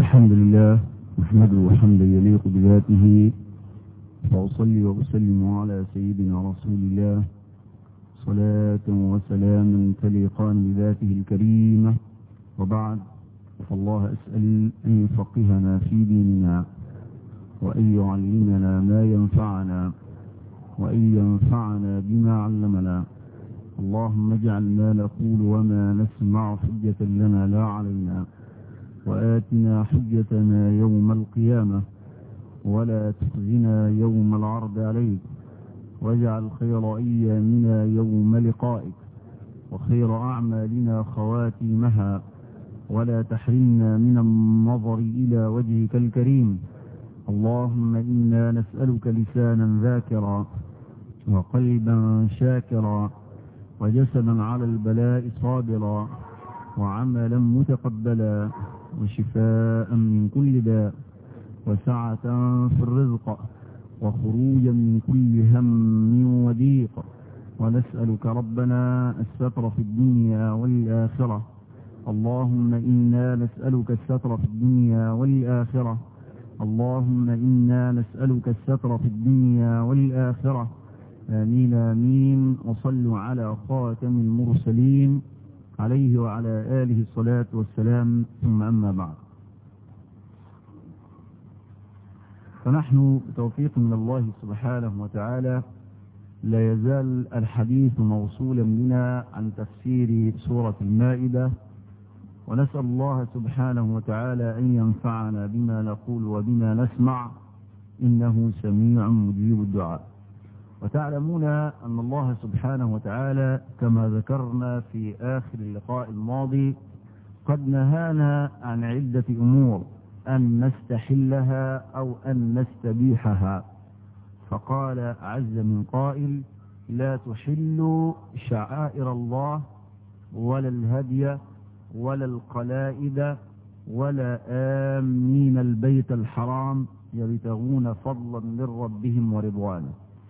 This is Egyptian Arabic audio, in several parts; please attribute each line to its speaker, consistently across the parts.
Speaker 1: الحمد لله نحمده حمدا يليق بذاته وأصلي وأسلم على سيدنا رسول الله صلاة وسلاما تليقان بذاته الكريمة وبعد فالله أسأل أن يفقهنا في ديننا وأن يعلمنا ما ينفعنا وأن ينفعنا بما علمنا اللهم اجعل ما نقول وما نسمع حجة لنا لا علينا وآتنا حجتنا يوم القيامة ولا تخزنا يوم العرض عليك واجعل خير أيامنا يوم لقائك وخير أعمالنا خواتيمها ولا تحرمنا من النظر إلى وجهك الكريم اللهم إنا نسألك لسانا ذاكرا وقلبا شاكرا وجسدا على البلاء صابرا وعملا متقبلا وشفاء من كل داء وسعة في الرزق وخروجا من كل هم وضيق ونسألك ربنا الستر في الدنيا والآخرة اللهم إنا نسألك الستر في الدنيا والآخرة اللهم إنا نسألك الستر في الدنيا والآخرة آمين آمين وصلوا على خاتم المرسلين عليه وعلى آله الصلاة والسلام ثم أما بعد فنحن بتوفيق من الله سبحانه وتعالى لا يزال الحديث موصولا بنا عن تفسير سورة المائدة ونسأل الله سبحانه وتعالى أن ينفعنا بما نقول وبما نسمع إنه سميع مجيب الدعاء وتعلمون أن الله سبحانه وتعالى كما ذكرنا في آخر اللقاء الماضي قد نهانا عن عدة أمور أن نستحلها أو أن نستبيحها فقال عز من قائل لا تحلوا شعائر الله ولا الهدي ولا القلائد ولا آمين البيت الحرام يبتغون فضلا من ربهم ورضوانه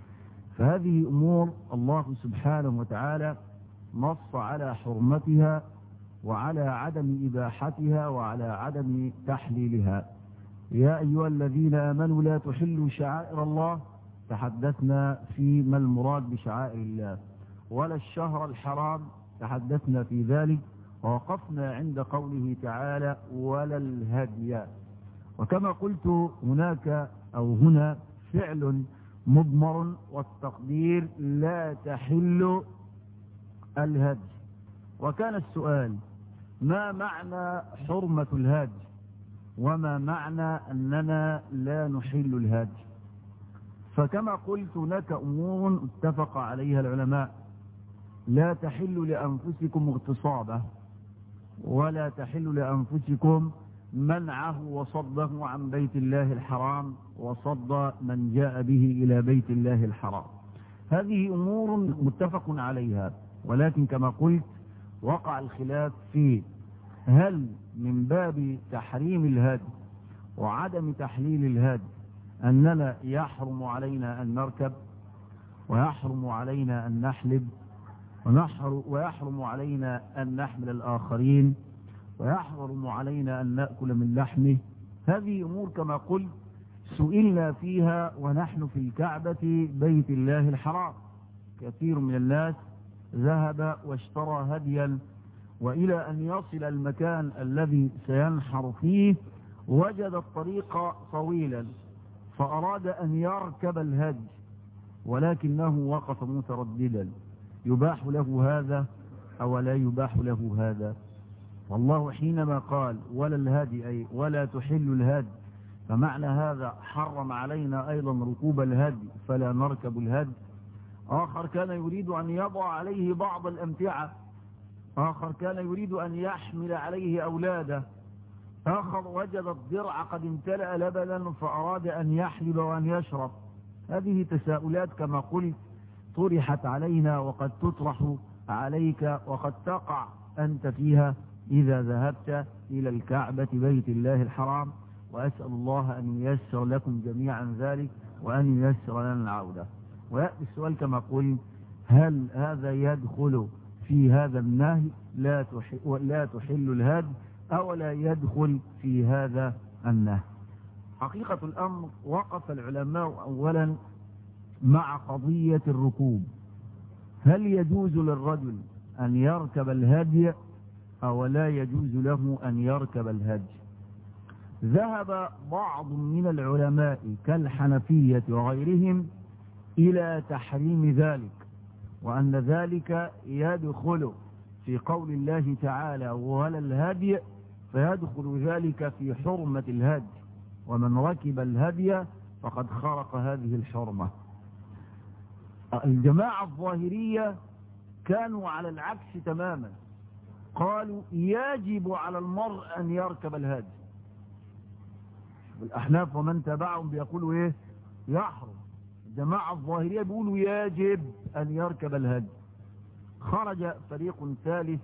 Speaker 1: فهذه أمور الله سبحانه وتعالى نص على حرمتها وعلى عدم إباحتها وعلى عدم تحليلها يا أيها الذين آمنوا لا تحلوا شعائر الله تحدثنا فيما المراد بشعائر الله ولا الشهر الحرام تحدثنا في ذلك ووقفنا عند قوله تعالى ولا الهدي وكما قلت هناك أو هنا فعل مضمر والتقدير لا تحل الهدي وكان السؤال ما معنى حرمة الهدي وما معنى أننا لا نحل الهدي فكما قلت هناك أمور اتفق عليها العلماء لا تحل لأنفسكم اغتصابه ولا تحل لأنفسكم منعه وصده عن بيت الله الحرام وصد من جاء به إلى بيت الله الحرام هذه أمور متفق عليها ولكن كما قلت وقع الخلاف في هل من باب تحريم الهدي وعدم تحليل الهدي أننا يحرم علينا أن نركب ويحرم علينا أن نحلب ويحرم علينا أن نحمل الآخرين ويحرم علينا أن نأكل من لحمه هذه أمور كما قلت سئلنا فيها ونحن في الكعبة بيت الله الحرام كثير من الناس ذهب واشترى هديا وإلى أن يصل المكان الذي سينحر فيه وجد الطريق طويلا فأراد أن يركب الهدي ولكنه وقف مترددا يباح له هذا أو لا يباح له هذا والله حينما قال ولا الهدي أي ولا تحل الهدي فمعنى هذا حرم علينا أيضا ركوب الهدي فلا نركب الهدي آخر كان يريد أن يضع عليه بعض الأمتعة آخر كان يريد أن يحمل عليه أولاده آخر وجد الضرع قد امتلأ لبنا فأراد أن يحلب وأن يشرب هذه تساؤلات كما قلت طرحت علينا وقد تطرح عليك وقد تقع أنت فيها إذا ذهبت إلى الكعبة بيت الله الحرام وأسأل الله أن ييسر لكم جميعا ذلك وأن ييسر لنا العودة ويأتي السؤال كما قلت هل هذا يدخل في هذا النهي لا تحل, لا تحل الهد أو لا يدخل في هذا النهي حقيقة الأمر وقف العلماء أولا مع قضية الركوب هل يجوز للرجل أن يركب الهدي أو لا يجوز له أن يركب الهدي ذهب بعض من العلماء كالحنفية وغيرهم إلى تحريم ذلك وأن ذلك يدخل في قول الله تعالى ولا الهدي فيدخل ذلك في حرمة الهدي ومن ركب الهدي فقد خرق هذه الحرمة الجماعة الظاهرية كانوا على العكس تماما قالوا يجب على المرء أن يركب الهدي والأحناف ومن تبعهم بيقولوا إيه يحرم الجماعة الظاهرية بيقولوا يجب أن يركب الهدي خرج فريق ثالث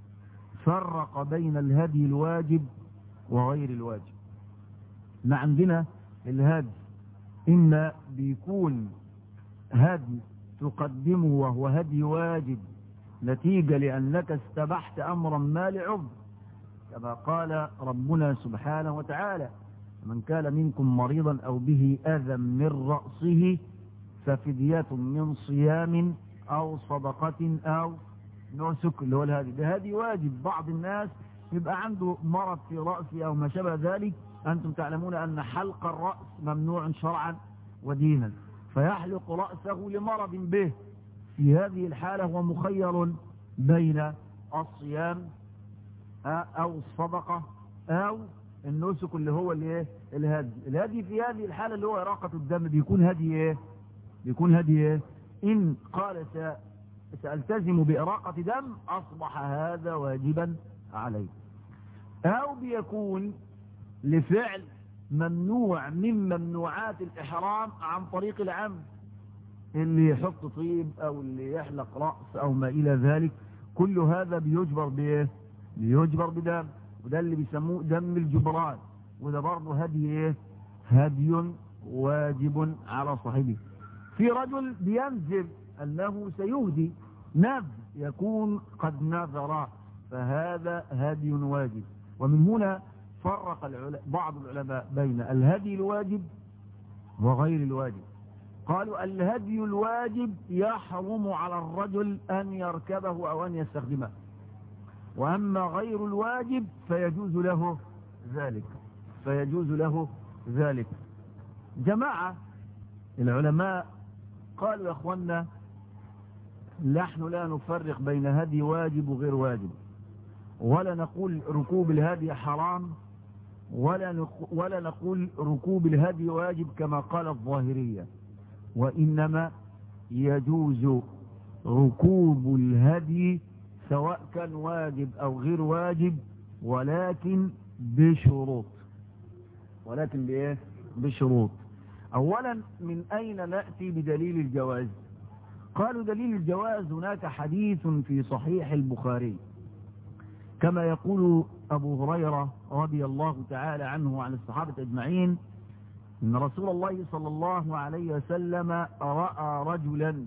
Speaker 1: فرق بين الهدي الواجب وغير الواجب ما عندنا الهدي إما بيكون هدي تقدمه وهو هدي واجب نتيجة لأنك استبحت أمرا ما لعذر كما قال ربنا سبحانه وتعالى من كان منكم مريضا أو به أذى من رأسه ففدية من صيام أو صدقة أو نسك اللي هو الهدي ده هدي واجب بعض الناس يبقى عنده مرض في رأسه أو ما شابه ذلك أنتم تعلمون أن حلق الرأس ممنوع شرعا ودينا فيحلق رأسه لمرض به في هذه الحالة هو مخير بين الصيام أو الصدقة أو النسك اللي هو الايه الهدي الهدي في هذه الحالة اللي هو إراقة الدم بيكون هدي ايه بيكون هدي ايه إن قال سألتزم بإراقة دم أصبح هذا واجبا عليه أو بيكون لفعل ممنوع من ممنوعات الإحرام عن طريق العمد اللي يحط طيب أو اللي يحلق رأس أو ما إلى ذلك كل هذا بيجبر بإيه بيجبر بدم وده اللي بيسموه دم الجبران وده برضه هدي إيه هدي واجب على صاحبه في رجل بينزل أنه سيهدي نذر يكون قد نذر فهذا هدي واجب ومن هنا فرق بعض العلماء بين الهدي الواجب وغير الواجب قالوا الهدي الواجب يحرم على الرجل أن يركبه أو أن يستخدمه وأما غير الواجب فيجوز له ذلك فيجوز له ذلك جماعة العلماء قالوا يا أخوانا نحن لا نفرق بين هدي واجب وغير واجب ولا نقول ركوب الهدي حرام ولا ولا نقول ركوب الهدي واجب كما قال الظاهرية وإنما يجوز ركوب الهدي سواء كان واجب أو غير واجب ولكن بشروط ولكن بإيه بشروط أولا من أين نأتي بدليل الجواز قالوا دليل الجواز هناك حديث في صحيح البخاري كما يقول أبو هريرة رضي الله تعالى عنه وعن الصحابة أجمعين إن رسول الله صلى الله عليه وسلم رأى رجلا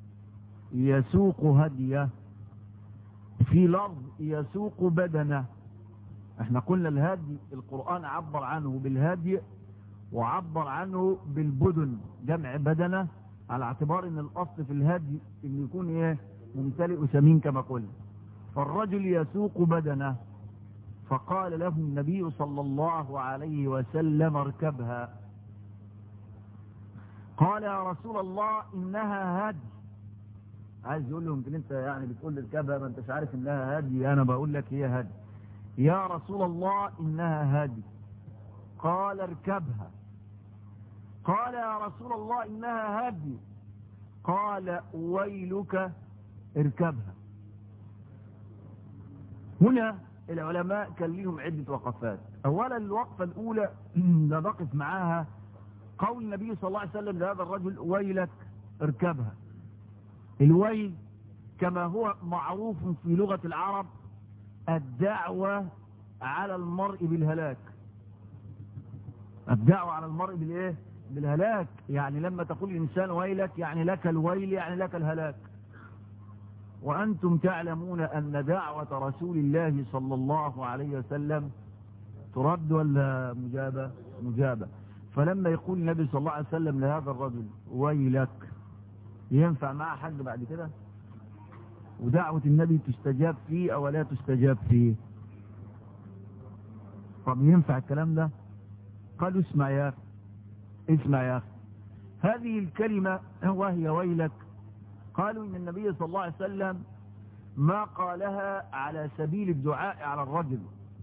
Speaker 1: يسوق هديه في لفظ يسوق بدنه احنا قلنا الهدي القرآن عبر عنه بالهدي وعبر عنه بالبدن جمع بدنه على اعتبار ان الاصل في الهدي ان يكون ايه ممتلئ سمين كما قلنا فالرجل يسوق بدنه فقال له النبي صلى الله عليه وسلم اركبها قال يا رسول الله انها هدي عايز يقول له يمكن انت يعني بتقول اركبها ما انتش عارف انها هدي انا بقول لك هي هدي يا رسول الله انها هدي قال اركبها قال يا رسول الله انها هدي قال ويلك اركبها هنا العلماء كان لهم عدة وقفات اولا الوقفة الاولى نقف معاها قول النبي صلى الله عليه وسلم لهذا الرجل ويلك اركبها الويل كما هو معروف في لغة العرب الدعوة على المرء بالهلاك الدعوة على المرء بالايه بالهلاك يعني لما تقول الإنسان ويلك يعني لك الويل يعني لك الهلاك وأنتم تعلمون أن دعوة رسول الله صلى الله عليه وسلم ترد ولا مجابة مجابة فلما يقول النبي صلى الله عليه وسلم لهذا الرجل ويلك ينفع معه حد بعد كده ودعوة النبي تستجاب فيه أو لا تستجاب فيه طب ينفع الكلام ده قالوا اسمع يا أخي اسمع يا أخي هذه الكلمة وهي ويلك قالوا إن النبي صلى الله عليه وسلم ما قالها على سبيل الدعاء على الرجل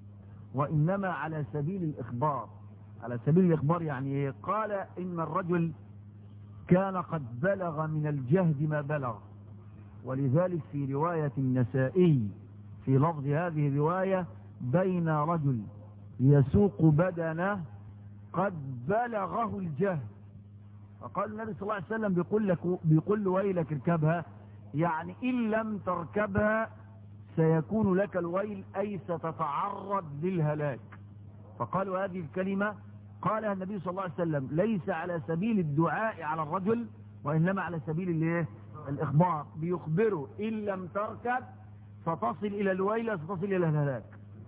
Speaker 1: وإنما على سبيل الإخبار على سبيل الإخبار يعني قال إن الرجل كان قد بلغ من الجهد ما بلغ ولذلك في رواية النسائي في لفظ هذه الرواية بين رجل يسوق بدنه قد بلغه الجهد فقال النبي صلى الله عليه وسلم بيقول لك بيقول له ويلك اركبها يعني إن لم تركبها سيكون لك الويل أي ستتعرض للهلاك فقالوا هذه الكلمة قالها النبي صلى الله عليه وسلم ليس على سبيل الدعاء على الرجل وإنما على سبيل الايه الإخبار بيخبره إن لم تركب ستصل إلى الويل ستصل إلى الهلاك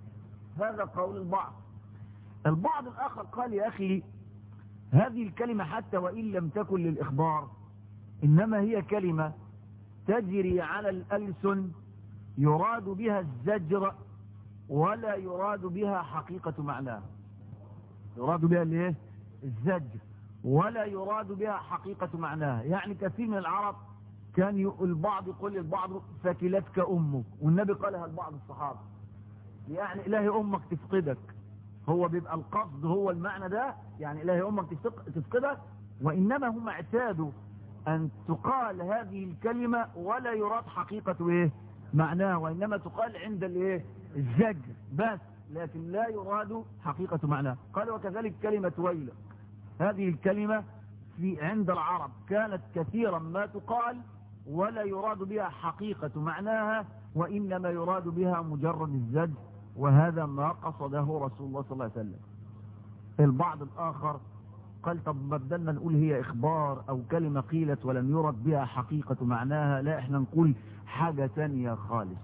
Speaker 1: هذا قول البعض البعض الآخر قال يا أخي هذه الكلمة حتى وإن لم تكن للإخبار إنما هي كلمة تجري على الألسن يراد بها الزجر ولا يراد بها حقيقة معناها يراد بها الايه الزجر ولا يراد بها حقيقة معناها يعني كثير من العرب كان البعض يقول للبعض فكلتك أمك والنبي قالها لبعض الصحابة يعني إلهي أمك تفقدك هو بيبقى القصد هو المعنى ده يعني إلهي أمك تفقدك وإنما هم اعتادوا أن تقال هذه الكلمة ولا يراد حقيقة إيه معناها وإنما تقال عند الإيه الزجر بس لكن لا يراد حقيقة معناها قال وكذلك كلمة ويلك هذه الكلمة في عند العرب كانت كثيرا ما تقال ولا يراد بها حقيقة معناها وإنما يراد بها مجرد الزجر وهذا ما قصده رسول الله صلى الله عليه وسلم البعض الآخر قال طب بدلنا نقول هي إخبار أو كلمة قيلت ولم يرد بها حقيقة معناها لا احنا نقول حاجة تانية خالص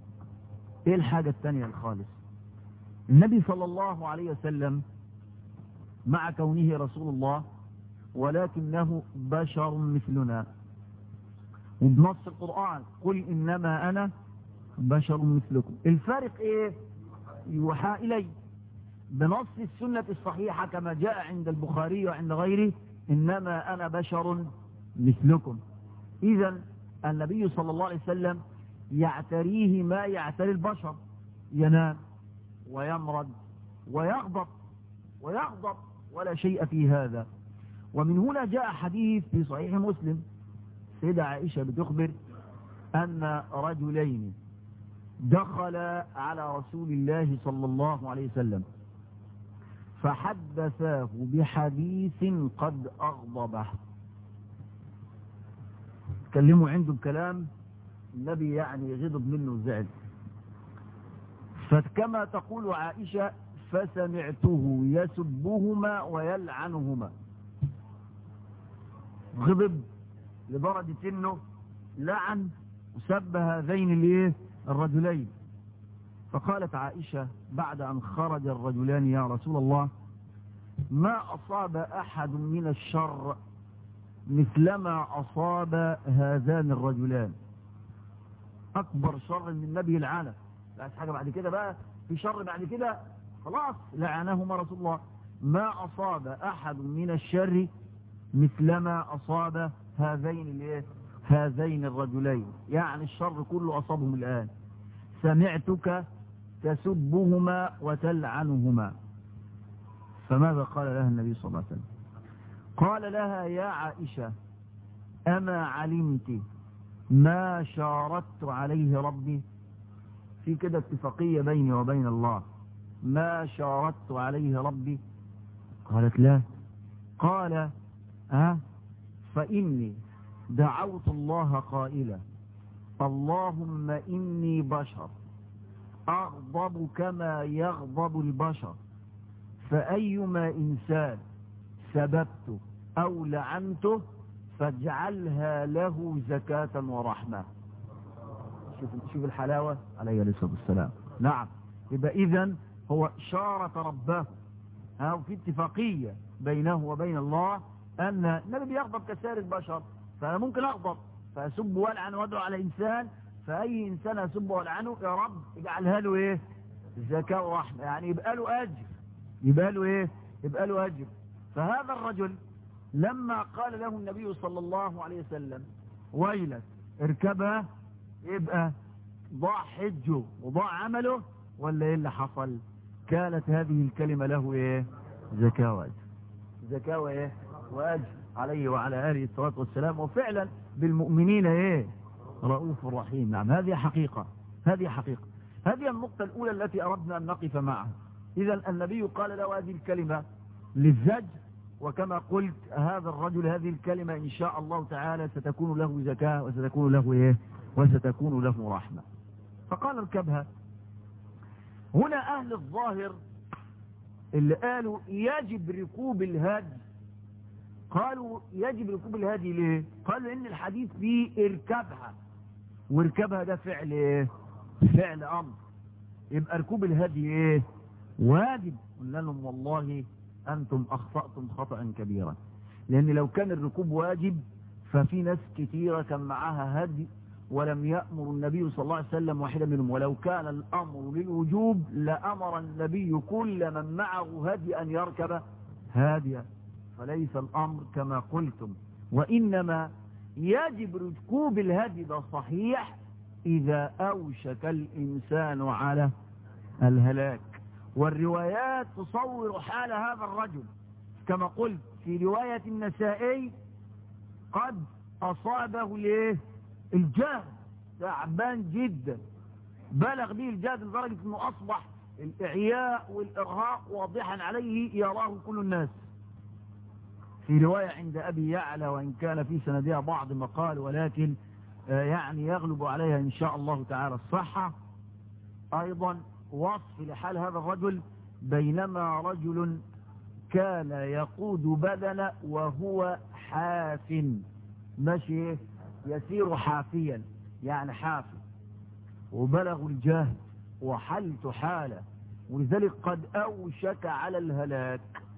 Speaker 1: ايه الحاجة التانية الخالص النبي صلى الله عليه وسلم مع كونه رسول الله ولكنه بشر مثلنا وبنص القرآن قل إنما أنا بشر مثلكم الفارق ايه يوحى إلي بنص السنة الصحيحة كما جاء عند البخاري وعند غيره إنما أنا بشر مثلكم إذا النبي صلى الله عليه وسلم يعتريه ما يعتري البشر ينام ويمرض ويغضب ويغضب ولا شيء في هذا ومن هنا جاء حديث في صحيح مسلم سيدة عائشة بتخبر أن رجلين دخل على رسول الله صلى الله عليه وسلم فحدثاه بحديث قد أغضبه كلموا عنده بكلام النبي يعني غضب منه وزعل فكما تقول عائشة فسمعته يسبهما ويلعنهما غضب لدرجة انه لعن وسب هذين الايه الرجلين فقالت عائشة بعد أن خرج الرجلان يا رسول الله ما أصاب أحد من الشر مثلما أصاب هذان الرجلان أكبر شر من نبي العالم لا حاجة بعد كده بقى في شر بعد كده خلاص لعنهما رسول الله ما أصاب أحد من الشر مثلما أصاب هذين الايه هذين الرجلين يعني الشر كله أصابهم الآن سمعتك تسبهما وتلعنهما فماذا قال لها النبي صلى الله عليه وسلم قال لها يا عائشة أما علمت ما شاركت عليه ربي في كده اتفاقية بيني وبين الله ما شاركت عليه ربي قالت لا قال ها فإني دعوت الله قائلا اللهم إني بشر أغضب كما يغضب البشر فأيما إنسان سببته أو لعنته فاجعلها له زكاة ورحمة شوف شوف الحلاوة عليه الصلاة والسلام نعم يبقى إذا هو شارك ربه أو في اتفاقية بينه وبين الله أن النبي بيغضب كسائر البشر فأنا ممكن أغضب فأسب والعن وادعو على إنسان فأي إنسان أسب والعنه يا رب اجعلها له إيه زكاة ورحمة يعني يبقى له أجر يبقى له إيه يبقى له أجر فهذا الرجل لما قال له النبي صلى الله عليه وسلم ويلك اركبها يبقى ضاع حجه وضاع عمله ولا ايه اللي حصل كانت هذه الكلمة له ايه زكاة واجر زكاة وايه واجر عليه وعلى آله الصلاة والسلام وفعلا بالمؤمنين ايه رؤوف رحيم نعم هذه حقيقة هذه حقيقة هذه النقطة الأولى التي أردنا أن نقف معها إذا النبي قال له هذه الكلمة للزجر وكما قلت هذا الرجل هذه الكلمة إن شاء الله تعالى ستكون له زكاة وستكون له إيه وستكون له رحمة فقال اركبها هنا أهل الظاهر اللي قالوا يجب ركوب الهدي قالوا يجب ركوب الهدي ليه قالوا ان الحديث فيه اركبها واركبها ده فعل ايه فعل امر يبقى ركوب الهدي ايه واجب قلنا لهم والله أنتم أخطأتم خطأ كبيرا لأن لو كان الركوب واجب ففي ناس كثيرة كان معاها هدي ولم يأمر النبي صلى الله عليه وسلم واحدا منهم ولو كان الأمر للوجوب لأمر النبي كل من معه هدي أن يركب هاديا فليس الأمر كما قلتم وإنما يجب ركوب الهدي ده صحيح إذا أوشك الإنسان على الهلاك والروايات تصور حال هذا الرجل كما قلت في رواية النسائي قد أصابه ليه الجهد تعبان جدا بلغ به الجهد لدرجة أنه أصبح الإعياء والإرهاق واضحا عليه يراه كل الناس في رواية عند أبي يعلى وإن كان في سندها بعض مقال ولكن يعني يغلب عليها إن شاء الله تعالى الصحة أيضا وصف لحال هذا الرجل بينما رجل كان يقود بدنا وهو حاف ماشي يسير حافيا يعني حافي وبلغ الجهد وحلت حاله ولذلك قد أوشك على الهلاك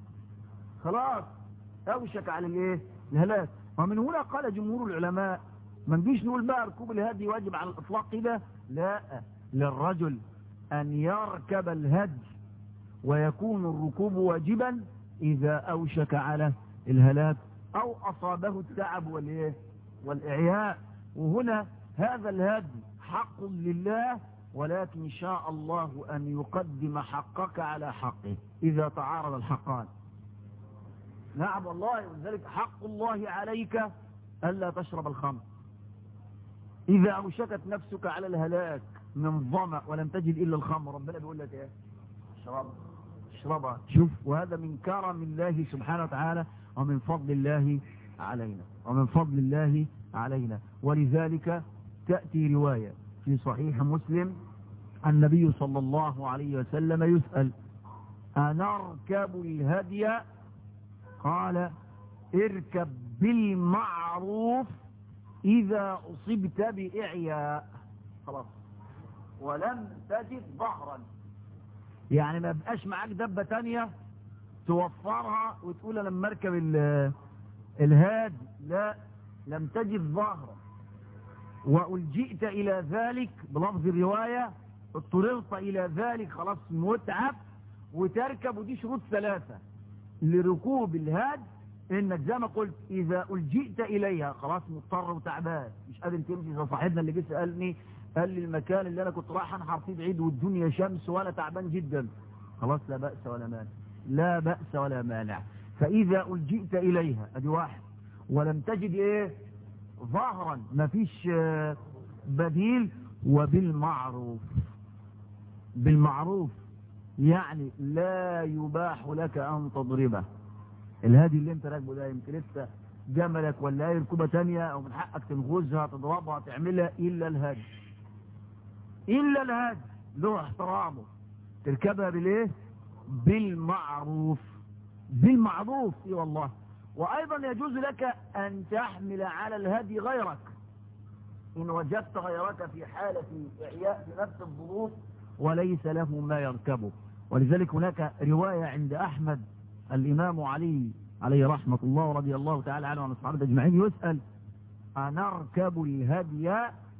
Speaker 1: خلاص أوشك على الايه الهلاك ومن هنا قال جمهور العلماء ما نجيش نقول بقى ركوب الهدي واجب على الإطلاق كده لا للرجل أن يركب الهدي ويكون الركوب واجبا إذا أوشك على الهلاك أو أصابه التعب والإيه والإعياء وهنا هذا الهدي حق لله ولكن شاء الله أن يقدم حقك على حقه إذا تعارض الحقان نعم والله ولذلك حق الله عليك ألا تشرب الخمر إذا أوشكت نفسك على الهلاك من ظمأ ولم تجد إلا الخمر ربنا بيقول لك إيه اشرب اشربها شوف وهذا من كرم الله سبحانه وتعالى ومن فضل الله علينا ومن فضل الله علينا ولذلك تأتي رواية في صحيح مسلم النبي صلى الله عليه وسلم يسأل أنركب الهدي قال اركب بالمعروف إذا أصبت بإعياء خلاص ولم تجد ظهرا يعني ما بقاش معاك دبة تانية توفرها وتقول انا لما اركب الهاد لا لم تجد ظهرا والجئت الى ذلك بلفظ الرواية اضطررت الى ذلك خلاص متعب وتركب ودي شروط ثلاثة لركوب الهاد انك زي ما قلت اذا الجئت اليها خلاص مضطر وتعبان مش قادر تمشي زي صاحبنا اللي جه سالني قال لي المكان اللي انا كنت رايح انحر فيه بعيد والدنيا شمس وانا تعبان جدا خلاص لا بأس ولا مانع لا بأس ولا مانع فاذا الجئت اليها ادي واحد ولم تجد ايه ظهرا ما فيش بديل وبالمعروف بالمعروف يعني لا يباح لك ان تضربه الهادي اللي انت راكبه ده يمكن لسه جملك ولا اي ركوبه تانية او من حقك تنغزها تضربها تعملها الا الهادي الا الهادي له احترامه تركبها بالايه بالمعروف بالمعروف اي والله وايضا يجوز لك ان تحمل على الهدي غيرك إن وجدت غيرك في حالة إعياء في نفس الظروف وليس له ما يركبه ولذلك هناك رواية عند أحمد الإمام علي عليه رحمة الله ورضي الله تعالى عنه وعن الصحابة أجمعين يسأل أنركب الهدي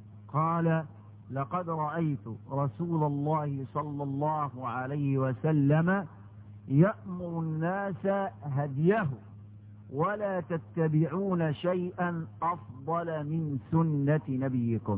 Speaker 1: قال لقد رأيت رسول الله صلى الله عليه وسلم يأمر الناس هديه ولا تتبعون شيئا أفضل من سنة نبيكم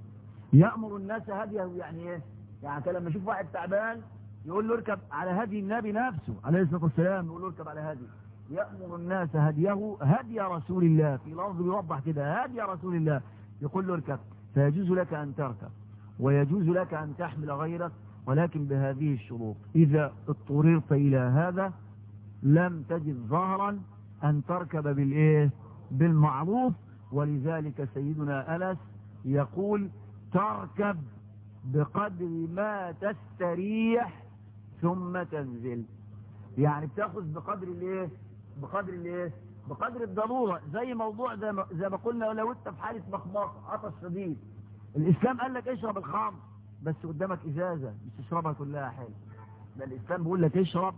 Speaker 1: يأمر الناس هديه يعني ايه يعني لما يشوف واحد تعبان يقول له اركب على هدي النبي نفسه عليه الصلاة والسلام يقول له اركب على هدي يأمر الناس هديه هدي رسول الله في لفظ بيوضح كده هدي رسول الله يقول له اركب فيجوز لك أن تركب ويجوز لك أن تحمل غيرك ولكن بهذه الشروط إذا اضطررت إلى هذا لم تجد ظهرا أن تركب بالإيه بالمعروف ولذلك سيدنا أنس يقول تركب بقدر ما تستريح ثم تنزل يعني بتاخذ بقدر الايه بقدر الايه بقدر الضرورة زي موضوع زي ما, زي ما قلنا لو انت في حالة مخمص عطش شديد الاسلام قال لك اشرب الخمر بس قدامك ازازة مش تشربها كلها حلو ده الاسلام بيقول لك اشرب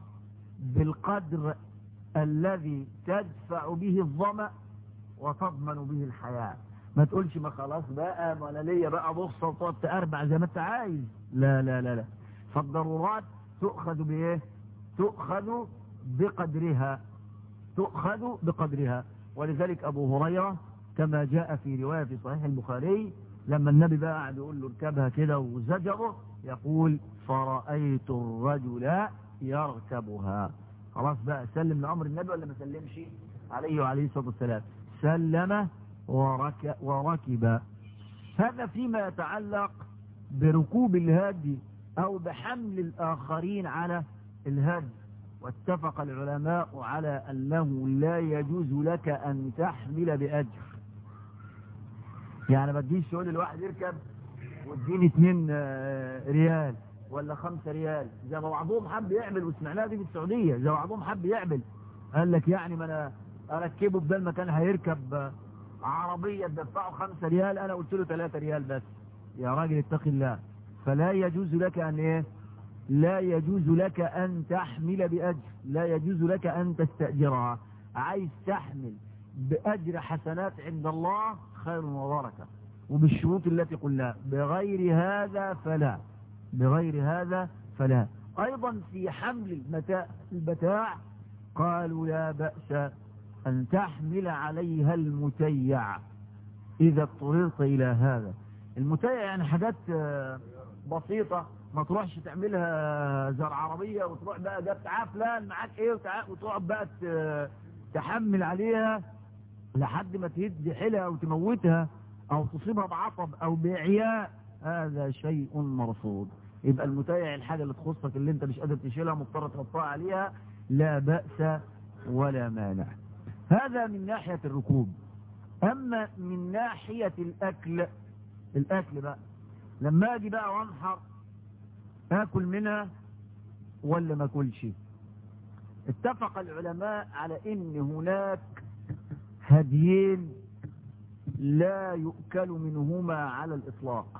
Speaker 1: بالقدر الذي تدفع به الظمأ وتضمن به الحياة ما تقولش ما خلاص بقى ما انا ليا بقى بخصة وتقعد تأربع زي ما انت عايز لا لا لا لا فالضرورات تؤخذ بايه تؤخذ بقدرها تؤخذ بقدرها ولذلك ابو هريرة كما جاء في رواية في صحيح البخاري لما النبي بقى قعد يقول له اركبها كده وزجره يقول فرأيت الرجل يركبها خلاص بقى سلم لأمر النبي ولا ما سلمش عليه وعليه الصلاة والسلام سلم ورك وركب هذا فيما يتعلق بركوب الهدي أو بحمل الآخرين على الهدي واتفق العلماء على أنه لا يجوز لك أن تحمل بأجر يعني ما تجيش تقول الواحد يركب واديني 2 ريال ولا 5 ريال زي ما بعضهم حب يعمل وسمعناها دي في السعودية زي ما بعضهم حب يعمل قال لك يعني ما انا اركبه بدل ما كان هيركب عربية تدفعه 5 ريال انا قلت له 3 ريال بس يا راجل اتق الله فلا يجوز لك ان ايه لا يجوز لك ان تحمل باجر لا يجوز لك ان تستأجرها عايز تحمل باجر حسنات عند الله خير وبركة وبالشروط التي قلنا بغير هذا فلا بغير هذا فلا ايضا في حمل المتاع, المتاع قالوا لا بأس ان تحمل عليها المتيع اذا اضطررت الى هذا المتيع يعني حاجات بسيطة ما تروحش تعملها زي العربية وتروح بقى جاب تعال فلان معاك ايه وتقعد بقى تحمل عليها لحد ما تهد حيلها او تموتها او تصيبها بعطب او باعياء هذا شيء مرفوض يبقى المتيع الحاجة اللي تخصك اللي انت مش قادر تشيلها مضطر تحطها عليها لا بأس ولا مانع هذا من ناحية الركوب اما من ناحية الاكل الاكل بقى لما اجي بقى وانحر اكل منها ولا ما اكلش اتفق العلماء على ان هناك هديين لا يؤكل منهما على الاطلاق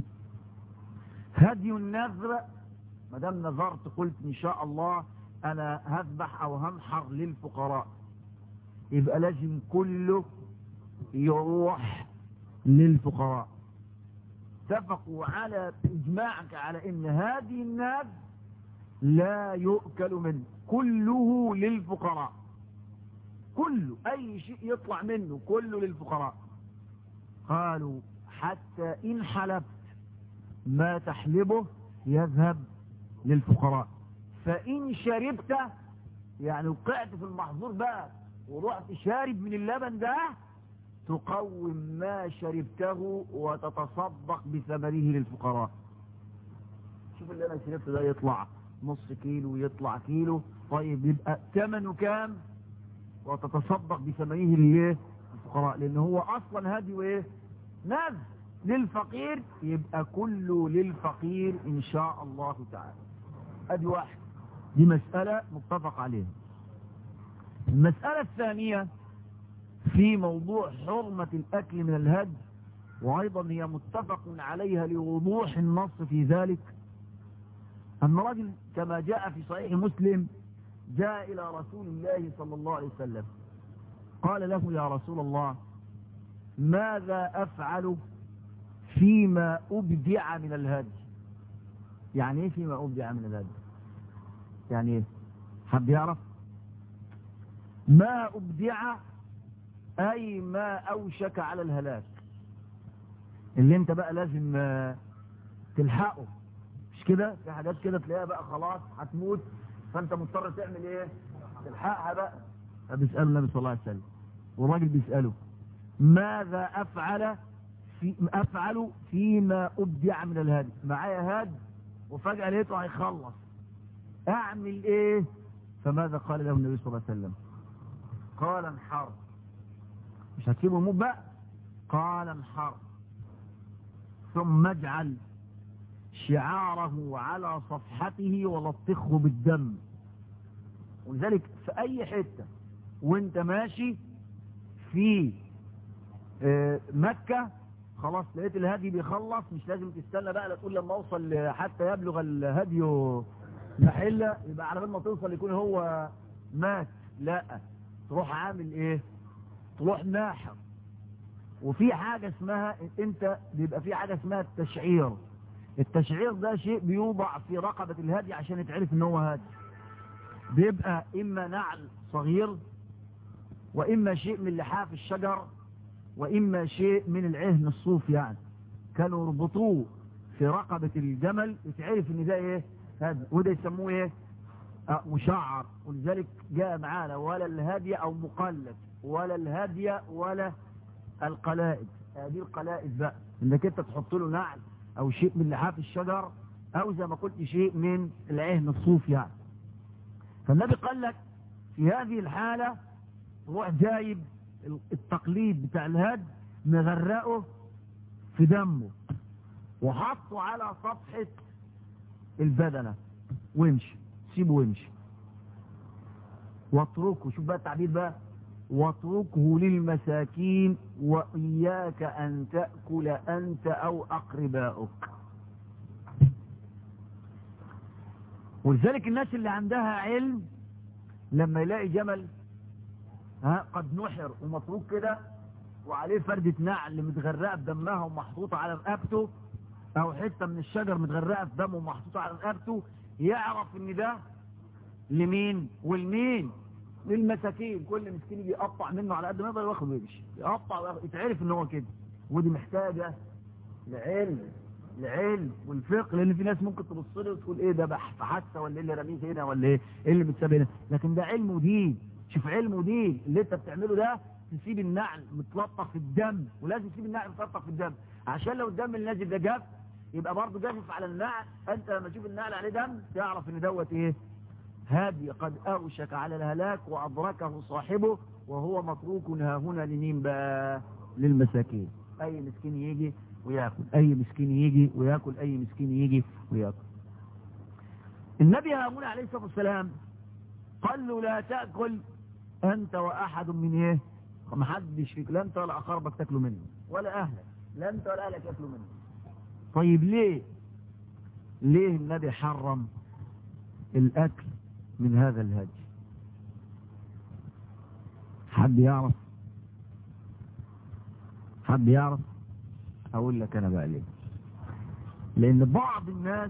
Speaker 1: هدي النذر ما دام نذرت قلت ان شاء الله انا هذبح او هنحر للفقراء يبقى لازم كله يروح للفقراء اتفقوا على اجماعك على ان هذه النذر لا يؤكل منه كله للفقراء كله اي شيء يطلع منه كله للفقراء قالوا حتى ان حلبت ما تحلبه يذهب للفقراء فإن شربت يعني وقعت في المحظور بقى ورحت شارب من اللبن ده تقوم ما شربته وتتصدق بثمنه للفقراء شوف اللي انا شربته ده يطلع نص كيلو يطلع كيلو طيب يبقى ثمنه كام وتتصدق بثمنه للفقراء لان هو اصلا هدي وايه نذر للفقير يبقى كله للفقير ان شاء الله تعالى ادي واحد دي مسألة متفق عليها المسألة الثانية في موضوع حرمة الاكل من الهد وأيضا هي متفق عليها لوضوح النص في ذلك أن رجل كما جاء في صحيح مسلم جاء إلى رسول الله صلى الله عليه وسلم قال له يا رسول الله ماذا أفعل فيما أبدع من الهدي يعني ايه فيما أبدع من الهدي يعني ايه حد يعرف ما أبدع أي ما أوشك على الهلاك اللي انت بقى لازم تلحقه مش كده في حاجات كده تلاقيها بقى خلاص هتموت فانت مضطر تعمل ايه تلحقها بقى فبيسأله النبي صلى الله عليه وسلم والراجل بيسأله ماذا أفعل في أفعل فيما أبدع من الهدي معايا هاد وفجأة لقيته هيخلص أعمل إيه فماذا قال له النبي صلى الله عليه وسلم قال انحر مش هتسيبه يموت بقى قال انحر ثم اجعل شعاره على صفحته ولطخه بالدم ولذلك في أي حتة وانت ماشي في مكة خلاص لقيت الهدي بيخلص مش لازم تستنى بقى لا تقول لما اوصل حتى يبلغ الهدي محلة يبقى على بال ما توصل يكون هو مات لا تروح عامل ايه تروح ناحر وفي حاجة اسمها انت بيبقى في حاجة اسمها التشعير التشعير ده شيء بيوضع في رقبة الهدي عشان يتعرف ان هو هدي بيبقى اما نعل صغير واما شيء من لحاف الشجر واما شيء من العهن الصوف يعني كانوا يربطوه في رقبة الجمل يتعرف ان ده ايه هذا وده يسموه ايه آه مشعر ولذلك جاء معانا ولا الهدي او مقلد ولا الهدي ولا القلائد هذه القلائد بقى انك انت تحط له نعل او شيء من لحاف الشجر او زي ما قلت شيء من العهن الصوف يعني فالنبي قال لك في هذه الحالة روح جايب التقليد بتاع الهد مغرقه في دمه وحطه على صفحة البدنة وامشي سيبه وامشي واتركه شوف بقى التعبير بقى واتركه للمساكين وإياك أن تأكل أنت أو أقرباؤك ولذلك الناس اللي عندها علم لما يلاقي جمل ها قد نحر ومتروك كده وعليه فردة نعل متغرقة بدمها ومحطوطة على رقبته او حتة من الشجر متغرقة في دمه ومحطوطة على رقبته يعرف ان ده لمين والمين للمساكين كل مسكين يجي يقطع منه على قد ما يقدر ياخد ويمشي يقطع وياخد يتعرف ان هو كده ودي محتاجة لعلم العلم والفقه لان في ناس ممكن تبص له وتقول ايه ده بح حاسه ولا ايه اللي رميه هنا ولا ايه ايه اللي بتساب هنا لكن ده علم ودين شوف علم ودين اللي انت بتعمله ده تسيب النعل متلطخ في الدم ولازم تسيب النعل متلطخ في الدم عشان لو الدم اللي نازل ده جاف يبقى برضه جافف على النعل انت لما تشوف النعل عليه دم تعرف ان دوت ايه هادي قد اوشك على الهلاك وادركه صاحبه وهو متروك ها هنا لمين بقى للمساكين اي مسكين يجي وياكل اي مسكين يجي وياكل اي مسكين يجي وياكل النبي هارون عليه الصلاه والسلام قال له لا تاكل انت واحد من ايه ما حدش فيك لا انت ولا اقاربك تاكلوا منه ولا اهلك لا انت ولا اهلك ياكلوا منه طيب ليه ليه النبي حرم الاكل من هذا الهدي حد يعرف حد يعرف اقول لك انا بقى ليه لان بعض الناس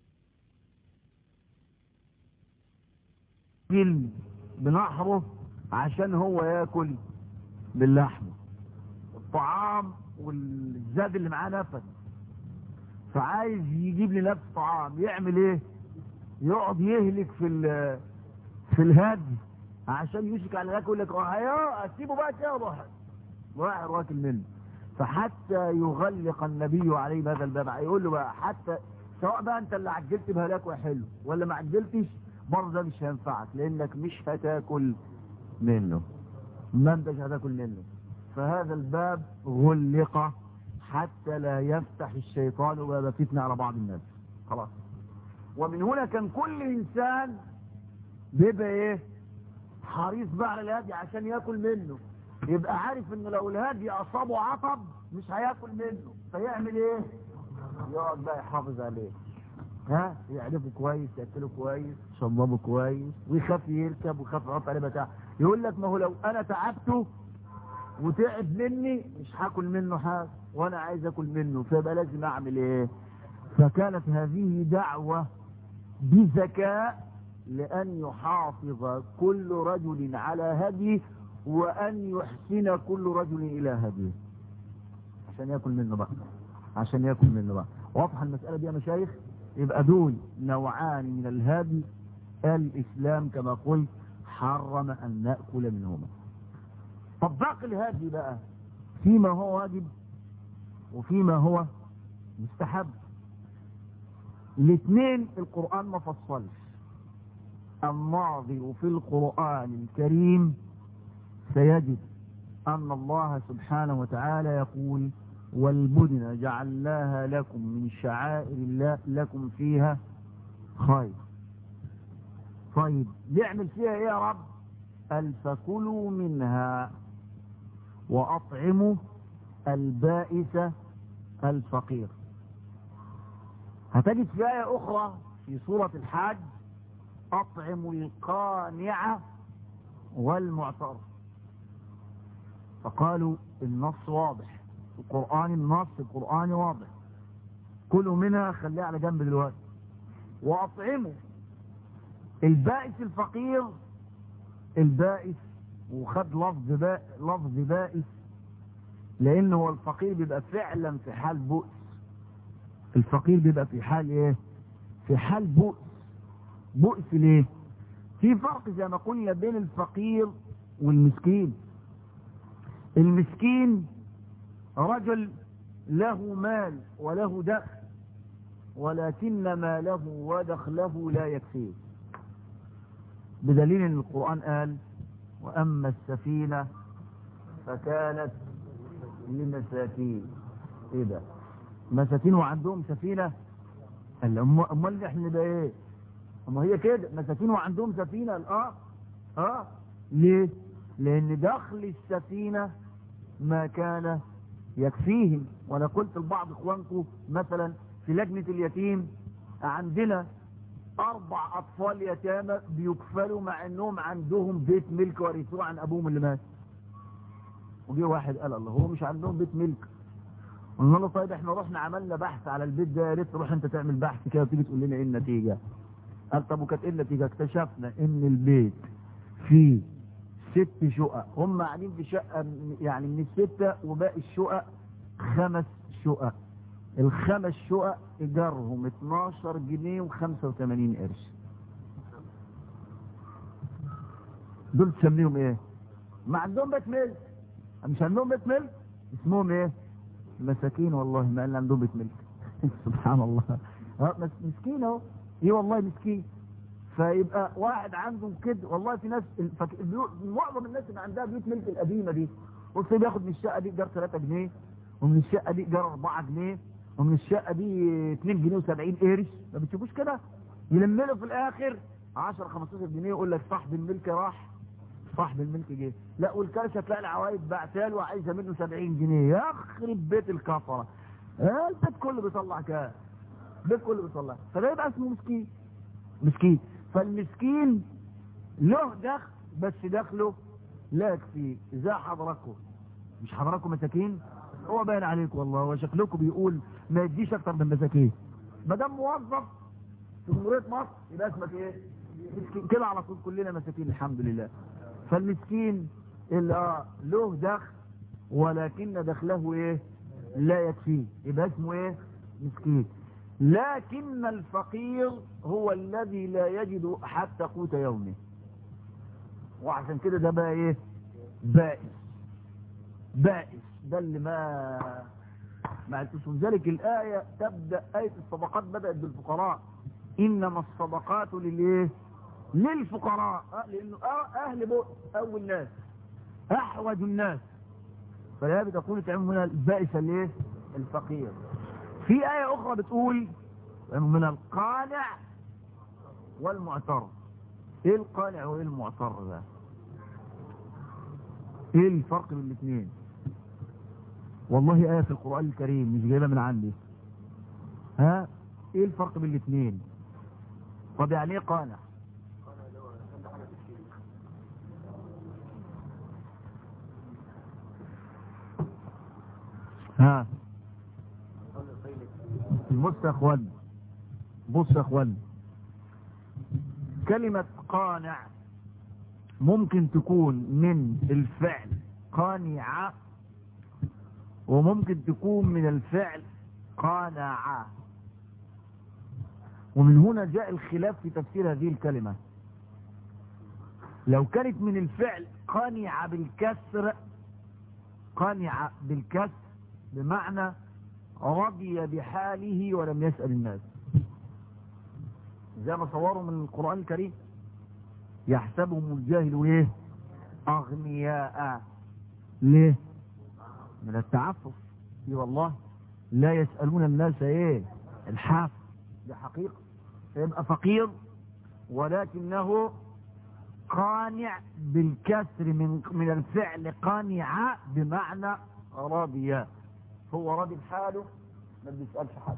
Speaker 1: جلد بنحره عشان هو ياكل باللحم الطعام والزاد اللي معاه نفس فعايز يجيب لنفسه طعام يعمل ايه يقعد يهلك في ال- في الهدي عشان يشك على الاكل يقول لك يا اسيبه بقى كده روح راح واكل منه فحتى يغلق النبي عليه هذا الباب يقول له بقى حتى سواء بقى انت اللي عجلت بهلاكه حلو ولا ما عجلتش برضه ده مش هينفعك لانك مش هتاكل منه ما انتش هتاكل منه فهذا الباب غلق حتى لا يفتح الشيطان باب فتنة على بعض الناس خلاص ومن هنا كان كل انسان بيبقى ايه حريص بقى على الهدي عشان ياكل منه يبقى عارف ان لو الهدي اصابه عطب مش هياكل منه فيعمل ايه يقعد بقى يحافظ عليه ها يعرفه كويس ياكله كويس يشربه كويس ويخاف يركب ويخاف يحط عليه بتاع يقول لك ما هو لو انا تعبته وتعب مني مش هاكل منه حاجه وانا عايز اكل منه فيبقى لازم اعمل ايه فكانت هذه دعوه بذكاء لأن يحافظ كل رجل على هديه وأن يحسن كل رجل إلى هديه عشان يأكل منه بقى عشان يأكل منه بقى واضح المسألة دي يا مشايخ يبقى دول نوعان من الهدي الإسلام كما قلت حرم أن نأكل منهما طب باقي الهدي بقى فيما هو واجب وفيما هو مستحب الاثنين القرآن ما فصلش الناظر في القرآن الكريم سيجد أن الله سبحانه وتعالى يقول والبدن جعلناها لكم من شعائر الله لكم فيها خير طيب نعمل فيها ايه يا رب قال فكلوا منها وأطعموا البائس الفقير هتجد في آية أخرى في سورة الحج أطعموا القانع والمعتر فقالوا النص واضح القرآن النص القرآن واضح كلوا منها خليها على جنب دلوقتي وأطعموا البائس الفقير البائس وخد لفظ با... لفظ بائس لأنه هو الفقير بيبقى فعلا في حال بؤس الفقير بيبقى في حال ايه في حال بؤس بؤس ليه في فرق زي ما قلنا بين الفقير والمسكين المسكين رجل له مال وله دخل ولكن ماله ودخله لا يكفيه بدليل ان القرآن قال واما السفينة فكانت لمساكين ايه ده مساكين وعندهم سفينة قال أم- امال احنا نبقى ايه اما هي كده مساكين وعندهم سفينة قال اه اه ليه لان دخل السفينة ما كان يكفيهم وانا قلت لبعض اخوانكم مثلا في لجنة اليتيم عندنا اربع اطفال يتامى بيكفلوا مع انهم عندهم بيت ملك ورثوه عن ابوهم اللي مات وجي واحد قال الله هو مش عندهم بيت ملك قلنا له طيب احنا رحنا عملنا بحث على البيت ده يا ريت تروح انت تعمل بحث كده وتيجي تقول لنا ايه النتيجه قال طب وكانت ايه النتيجه اكتشفنا ان البيت فيه ست شقق هم قاعدين في شقه من- يعني من السته وباقي الشقق خمس شقق الخمس شقق ايجارهم 12 جنيه و85 قرش دول تسميهم ايه ما عندهم بيت ملك مش عندهم بيت ملك اسمهم ايه مساكين والله ما قال عندهم بيت ملك سبحان الله اه بس مسكين اهو ايه والله مسكين فيبقى واحد عنده كده والله في ناس الفك... البيوت- معظم الناس اللي عندها بيوت ملك القديمه دي بص بياخد من الشقه دي ايجار 3 جنيه ومن الشقه دي ايجار 4 جنيه ومن الشقه دي 2 جنيه و70 قرش ما بتشوفوش كده يلم له في الاخر 10 15 جنيه يقول لك صاحب الملك راح صاحب الملك جه لا والكرشه تلاقي العوايد بعتها له وعايزه منه 70 جنيه يخرب بيت الكفره آه، البيت كله بيطلع كام البيت كله بيطلع فده يبقى اسمه مسكين مسكين فالمسكين له دخل بس دخله لا يكفي ازاي حضراتكم مش حضراتكم مساكين هو باين عليكم والله هو شكلكم بيقول ما يديش اكتر من مساكين ما دام موظف في جمهوريه مصر يبقى اسمك ايه مسكين كده على طول كلنا مساكين الحمد لله فالمسكين اللي اه له دخل ولكن دخله ايه لا يكفيه يبقى اسمه ايه مسكين لكن الفقير هو الذي لا يجد حتى قوت يومه وعشان كده ده بقى ايه بائس بائس ده اللي ما ما عرفتوش ذلك الآية تبدأ آية الصدقات بدأت بالفقراء إنما الصدقات للإيه للفقراء أه لأنه أه أهل بؤس أول ناس أحوج الناس فلا بتقول تعمل من البائس الايه الفقير في آية أخرى بتقول من القانع والمعتر ايه القانع وايه المعتر ده ايه الفرق بين الاثنين والله آية في القرآن الكريم مش جايبها من عندي ها ايه الفرق بين الاثنين طب يعني ايه قانع ها بص يا اخوان بص يا اخوان كلمة قانع ممكن تكون من الفعل قانع وممكن تكون من الفعل قانع ومن هنا جاء الخلاف في تفسير هذه الكلمة لو كانت من الفعل قانع بالكسر قانع بالكسر بمعنى رضي بحاله ولم يسأل الناس زي ما صوروا من القرآن الكريم يحسبهم الجاهل ايه اغنياء ليه من التعفف اي والله لا يسألون الناس ايه الحاف دي حقيقة يبقى فقير ولكنه قانع بالكسر من من الفعل قانع بمعنى راضي هو راضي بحاله ما بيسألش حد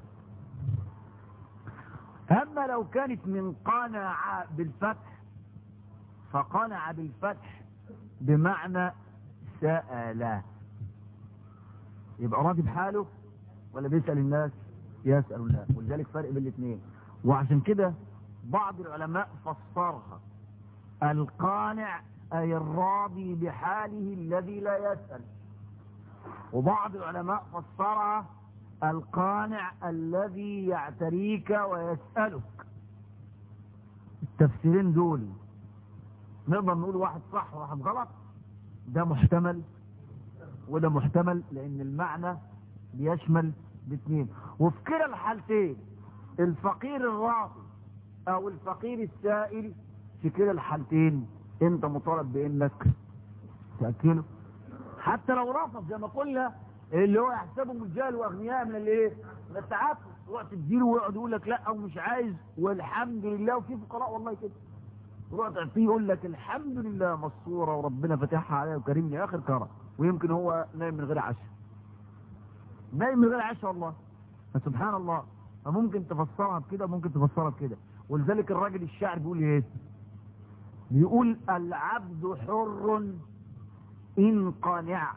Speaker 1: أما لو كانت من قانع بالفتح فقانع بالفتح بمعنى سأل يبقى راضي بحاله ولا بيسأل الناس يسأل الناس ولذلك فرق بين الاثنين وعشان كده بعض العلماء فسرها القانع أي الراضي بحاله الذي لا يسأل وبعض العلماء فسرها القانع الذي يعتريك ويسألك التفسيرين دول نقدر نقول واحد صح وواحد غلط ده محتمل وده محتمل لان المعنى بيشمل باثنين وفي كلا الحالتين الفقير الراضي او الفقير السائل في كلا الحالتين انت مطالب بانك تأكله حتى لو رفض زي ما قلنا اللي هو يحسبهم الجهل واغنياء من الايه من التعفف تروح تديله ويقعد يقول لك لا ومش عايز والحمد لله وفي فقراء والله كده تروح تعطيه يقول لك الحمد لله مصوره وربنا فاتحها عليا وكريمني اخر كرم ويمكن هو نايم من غير عشاء نايم من غير عشاء والله فسبحان الله فممكن تفسرها بكده ممكن تفسرها بكده ولذلك الراجل الشاعر بيقول ايه بيقول العبد حر إن قنع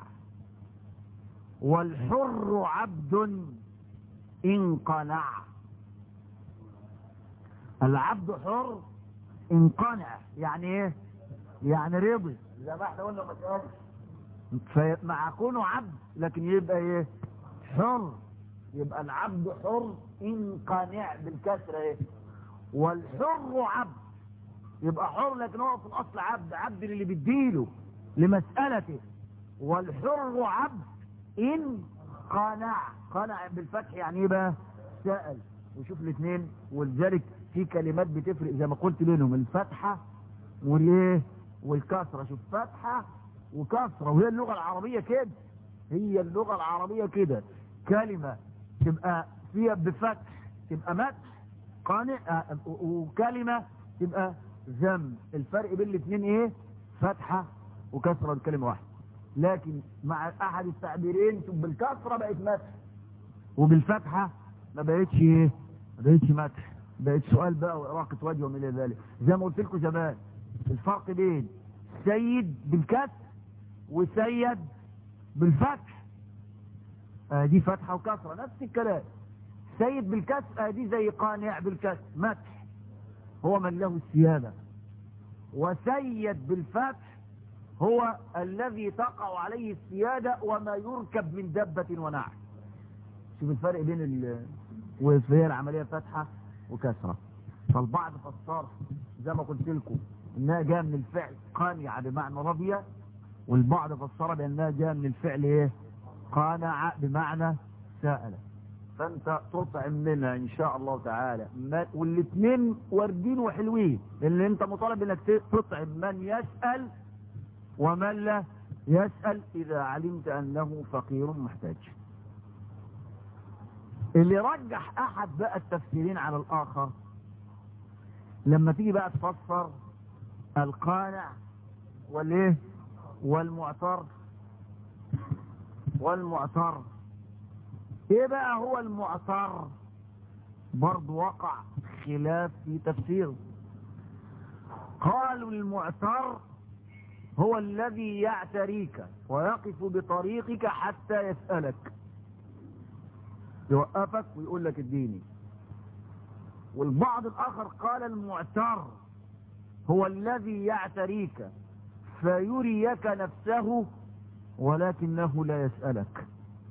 Speaker 1: والحر عبد إن قنع العبد حر إن قنع يعني إيه يعني رضي زي ما احنا قلنا ما تقالش فمع كونه عبد لكن يبقى إيه حر يبقى العبد حر إن قنع بالكسرة إيه والحر عبد يبقى حر لكن هو في الأصل عبد عبد اللي بيديله لمسألته والحر عبد إن قنع قنع بالفتح يعني ايه بقى سأل وشوف الاثنين ولذلك في كلمات بتفرق زي ما قلت بينهم الفتحة والايه والكسرة شوف فتحة وكسرة وهي اللغة العربية كده هي اللغة العربية كده كلمة تبقى فيها بفتح تبقى مدح قانع وكلمة تبقى ذم الفرق بين الاثنين ايه فتحة وكسرة بكلمة واحدة لكن مع احد التعبيرين بالكسرة بقت مدح وبالفتحة ما بقتش ايه ما بقتش مدح بقت سؤال بقى وإراقة وجه وما الى ذلك زي ما قلت لكم زمان الفرق بين سيد بالكسر وسيد بالفتح آه دي فتحة وكسرة نفس الكلام سيد بالكسر آه دي زي قانع بالكسر مدح هو من له السيادة وسيد بالفتح هو الذي تقع عليه السيادة وما يركب من دبة ونعم شوف الفرق بين ال وهي العملية فتحة وكسرة فالبعض فسر زي ما قلت لكم انها جاء من الفعل قانع بمعنى رضي والبعض فسر بانها جاء من الفعل ايه قانع بمعنى سأل فانت تطعم منها ان شاء الله تعالى والاثنين واردين وحلوين اللي انت مطالب انك تطعم من يسأل ومن لا يسأل اذا علمت انه فقير محتاج اللي رجح احد بقى التفسيرين على الاخر لما تيجي بقى تفسر القانع والايه والمعتر والمعتر ايه بقى هو المعتر برضه وقع خلاف في تفسيره قالوا المعتر هو الذي يعتريك ويقف بطريقك حتى يسألك يوقفك ويقول لك اديني والبعض الآخر قال المعتر هو الذي يعتريك فيريك نفسه ولكنه لا يسألك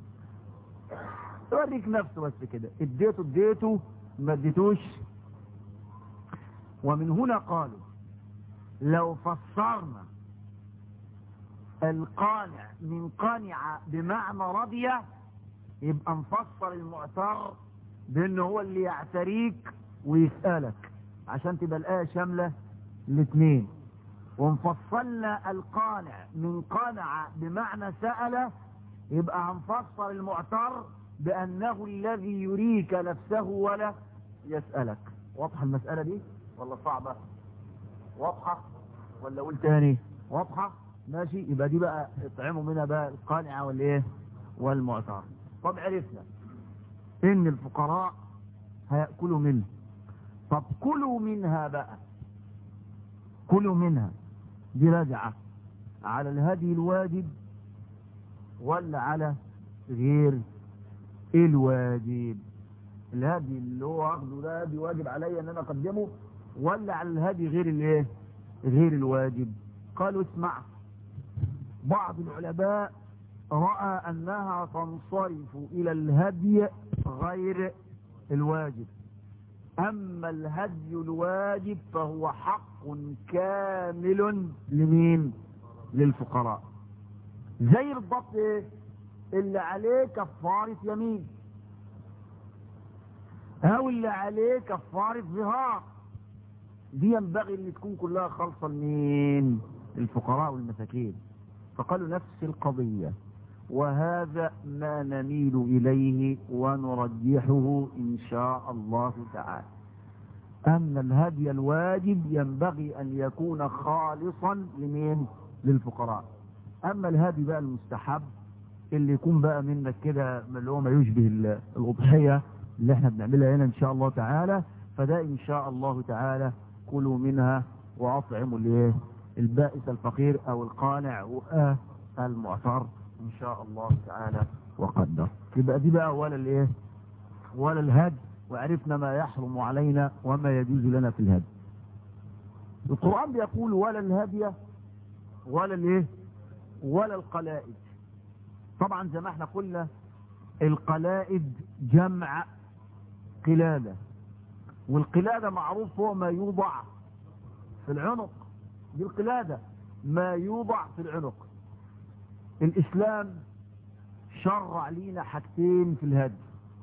Speaker 1: يوريك نفسه بس كده اديته اديته ما اديتوش ومن هنا قالوا لو فسرنا القانع من قانع بمعنى رضي يبقى نفسر المعتر بانه هو اللي يعتريك ويسألك عشان تبقى الآية شاملة الاثنين ونفصلنا القانع من قانع بمعنى سأل يبقى هنفسر المعتر بأنه الذي يريك نفسه ولا يسألك واضحة المسألة دي ولا صعبة واضحة ولا قول تاني واضحة ماشي يبقى دي بقى اطعموا منها بقى القانعة والايه والمعتر طب عرفنا ان الفقراء هيأكلوا منه طب كلوا منها بقى كلوا منها دي راجعة على الهدي الواجب ولا على غير الواجب الهدي اللي هو واخده ده هدي واجب عليا ان انا اقدمه ولا على الهدي غير الايه غير الواجب قالوا اسمع بعض العلماء رأى انها تنصرف الى الهدي غير الواجب اما الهدي الواجب فهو حق كامل لمين للفقراء زي بالضبط ايه اللي عليه كفارة يمين او اللي عليه كفارة ظهار دي ينبغي ان تكون كلها خالصة لمين الفقراء والمساكين فقالوا نفس القضية وهذا ما نميل إليه ونرجحه إن شاء الله تعالى أن الهدي الواجب ينبغي أن يكون خالصا لمين للفقراء أما الهدي بقى المستحب اللي يكون بقى منك كده اللي هو ما يشبه الأضحية اللي احنا بنعملها هنا إن شاء الله تعالى فده إن شاء الله تعالى كلوا منها وأطعموا الايه البائس الفقير أو القانع والمعتر ان شاء الله تعالى وقدر يبقى دي بقى ولا الايه ولا الهدي وعرفنا ما يحرم علينا وما يجوز لنا في الهدي القرآن بيقول ولا الهدي ولا الايه ولا القلائد طبعا زي ما احنا قلنا القلائد جمع قلادة والقلادة معروف هو ما يوضع في العنق دي القلادة ما يوضع في العنق الإسلام شرع لينا حاجتين في الهدي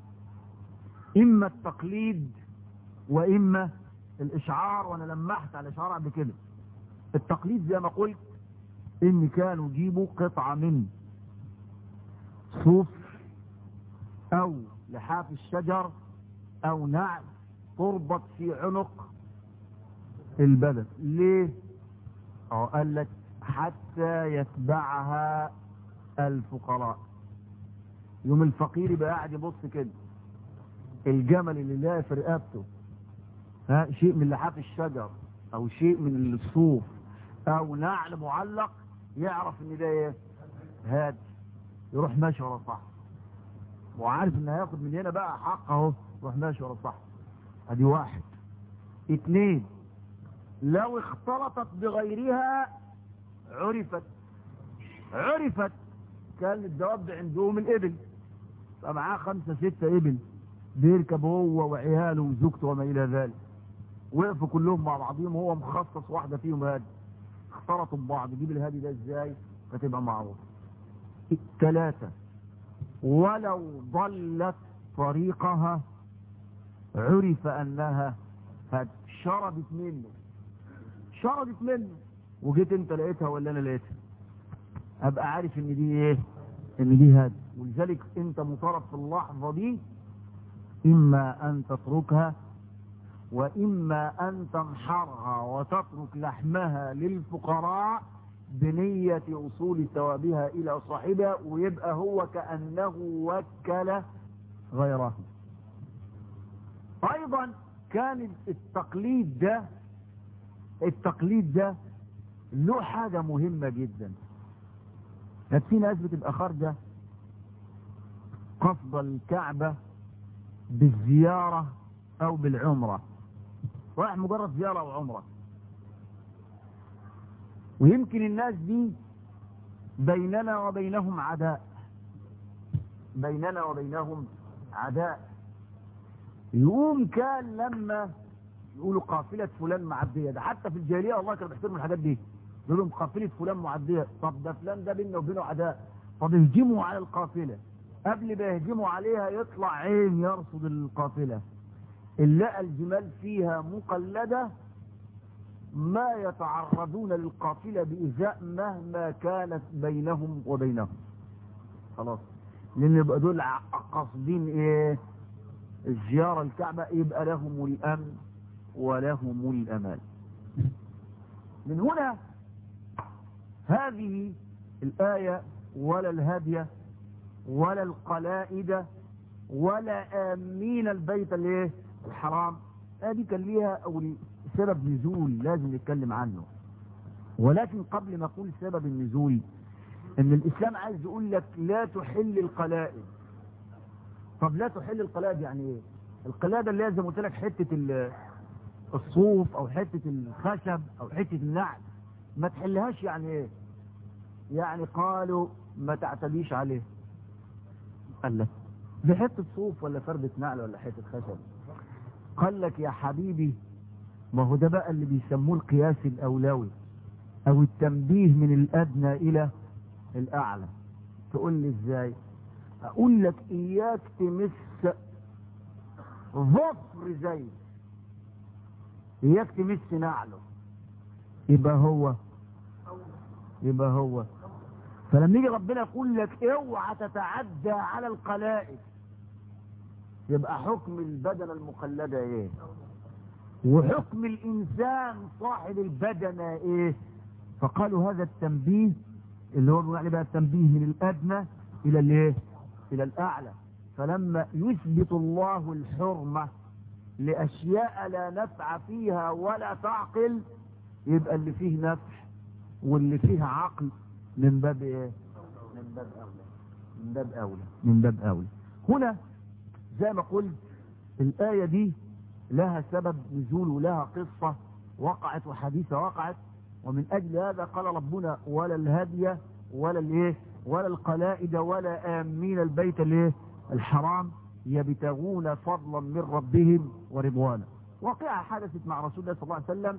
Speaker 1: إما التقليد وإما الإشعار وأنا لمحت على الإشعار قبل كده التقليد زي ما قلت إن كانوا يجيبوا قطعة من صوف أو لحاف الشجر أو نعل تربط في عنق البدن ليه؟ أو قال لك حتى يتبعها الفقراء يوم الفقير يبقى قاعد يبص كده الجمل اللي لاقي في رقبته ها شيء من لحاف الشجر او شيء من الصوف او نعل معلق يعرف ان ده ايه هادي يروح ماشي ورا صاحبه وعارف ان هياخد من هنا بقى حق اهو يروح ماشي ورا صاحبه ادي واحد اتنين لو اختلطت بغيرها عرفت عرفت كان الدواب عندهم الإبل فمعاه خمسة ستة إبل بيركب هو وعياله وزوجته وما إلى ذلك وقفوا كلهم مع بعضهم هو مخصص واحدة فيهم هادي اختلطوا ببعض يجيب الهادي ده ازاي فتبقى معروف ثلاثة ولو ضلت طريقها عرف انها هاد شربت منه شربت منه وجيت انت لقيتها ولا انا لقيتها ابقى عارف ان دي ايه ان دي هاد ولذلك انت مطالب في اللحظة دي اما ان تتركها واما ان تنحرها وتترك لحمها للفقراء بنية وصول ثوابها الى صاحبها ويبقى هو كأنه وكل غيره ايضا كان التقليد ده التقليد ده له حاجة مهمة جدا كانت في ناس بتبقى خارجة قصد الكعبة بالزيارة او بالعمرة رايح مجرد زيارة وعمرة ويمكن الناس دي بيننا وبينهم عداء بيننا وبينهم عداء يقوم كان لما يقولوا قافلة فلان معدية ده حتى في الجاهلية والله كانوا بيحترموا الحاجات دي يقول لهم قافلة فلان معدية طب ده فلان ده بيننا وبينه عداء طب يهجموا على القافلة قبل ما يهجموا عليها يطلع عين يرصد القافلة اللي لقى الجمال فيها مقلدة ما يتعرضون للقافلة بإزاء مهما كانت بينهم وبينهم خلاص لأن يبقى دول قاصدين إيه الزيارة الكعبة يبقى لهم الأمن ولهم الأمان من هنا هذه الآية ولا الهدية ولا القلائد ولا آمين البيت الايه الحرام هذه كان ليها أو سبب نزول لازم نتكلم عنه ولكن قبل ما أقول سبب النزول ان الإسلام عايز يقول لك لا تحل القلائد طب لا تحل القلائد يعني ايه القلادة اللي هي زي ما قلت لك حتة الصوف او حتة الخشب او حتة النعل ما تحلهاش يعني ايه يعني قالوا ما تعتديش عليه قال لك دي حتة صوف ولا فردة نعل ولا حتة خشب قال لك يا حبيبي ما هو ده بقى اللي بيسموه القياس الاولوي او التنبيه من الادنى الى الاعلى تقول لي ازاي اقول لك اياك تمس ظفر زي اياك تمس نعله يبقى هو يبقى هو فلما يجي ربنا يقول لك اوعى تتعدى على القلائد يبقى حكم البدنة المقلدة ايه وحكم الانسان صاحب البدنة ايه فقالوا هذا التنبيه اللي هو يعني بقى التنبيه من الادنى الى الايه الى الاعلى فلما يثبت الله الحرمة لاشياء لا نفع فيها ولا تعقل يبقى اللي فيه نفع واللي فيه عقل من باب ايه من باب اولى من باب اولى من باب اولى هنا زي ما قلت الايه دي لها سبب نزول ولها قصه وقعت وحديثه وقعت ومن اجل هذا قال ربنا ولا الهدي ولا الايه ولا القلائد ولا امين البيت الايه الحرام يبتغون فضلا من ربهم ورضوانا واقعه حدثت مع رسول الله صلى الله عليه وسلم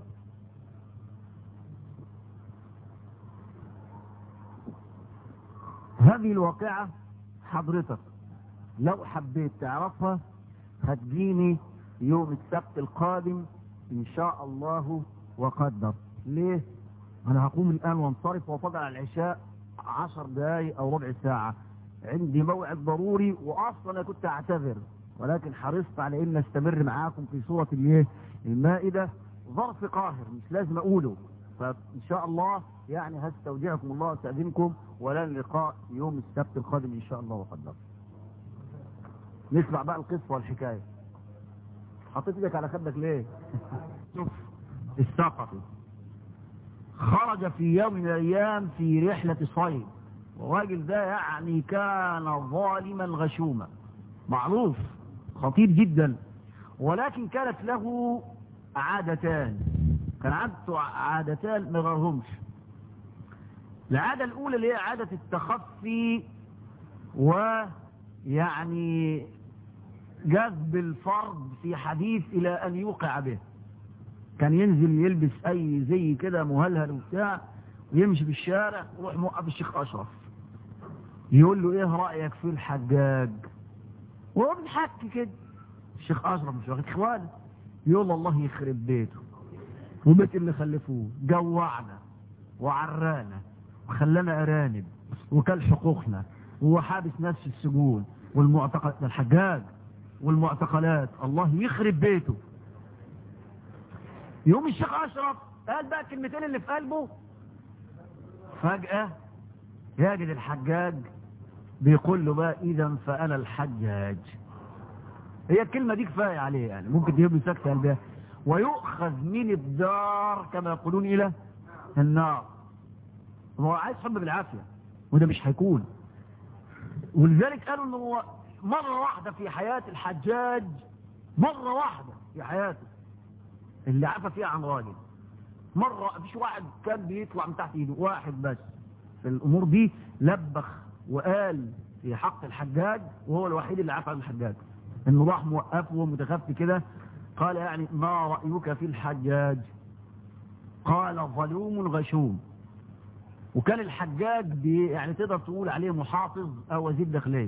Speaker 1: هذه الواقعة حضرتك لو حبيت تعرفها هتجيني يوم السبت القادم ان شاء الله وقدر ليه انا هقوم الان وانصرف وفضل على العشاء عشر دقايق او ربع ساعة عندي موعد ضروري واصلا انا كنت اعتذر ولكن حرصت على ان استمر معاكم في سورة الايه المائدة ظرف قاهر مش لازم اقوله فان شاء الله يعني هستودعكم الله واستاذنكم ولن لقاء يوم السبت القادم ان شاء الله وقدر نسمع بقى القصه والحكايه حطيت ايدك على خدك ليه شوف الثقفي خرج في يوم من الايام في رحله صيد والراجل ده يعني كان ظالما غشوما معروف خطير جدا ولكن كانت له عادتان كان عنده عادتان ما غيرهمش العادة الأولى اللي هي عادة التخفي ويعني جذب الفرد في حديث إلى أن يوقع به كان ينزل يلبس أي زي كده مهلهل وبتاع ويمشي في الشارع ويروح موقف الشيخ أشرف يقول له إيه رأيك في الحجاج وهو بيحكي كده الشيخ أشرف مش واخد إخوانه يقول الله يخرب بيته وبيت اللي خلفوه جوعنا وعرانا وخلانا أرانب وكل حقوقنا وهو حابس نفس السجون والمعتقل الحجاج والمعتقلات الله يخرب بيته يوم الشيخ أشرف قال بقى الكلمتين اللي في قلبه فجأة يجد الحجاج بيقول له بقى إذا فأنا الحجاج هي الكلمة دي كفاية عليه يعني ممكن تجيب له سكتة قلبها ويؤخذ من الدار كما يقولون إلى النار هو عايز حب بالعافية وده مش هيكون ولذلك قالوا انه هو مرة واحدة في حياة الحجاج مرة واحدة في حياته اللي عفى فيها عن راجل مرة مفيش واحد كان بيطلع من تحت ايده واحد بس في الامور دي لبخ وقال في حق الحجاج وهو الوحيد اللي عفى عن الحجاج انه راح موقفه ومتخفي كده قال يعني ما رأيك في الحجاج قال ظلوم غشوم وكان الحجاج بي يعني تقدر تقول عليه محافظ او وزير داخليه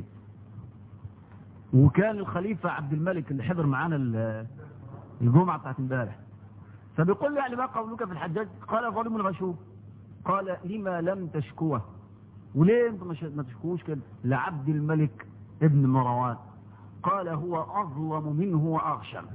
Speaker 1: وكان الخليفة عبد الملك اللي حضر معانا الجمعة بتاعت امبارح فبيقول له يعني ما قولك في الحجاج قال ظالم غشوم قال لما لم تشكوه وليه انتم ما تشكوش كده لعبد الملك ابن مروان قال هو اظلم منه واغشم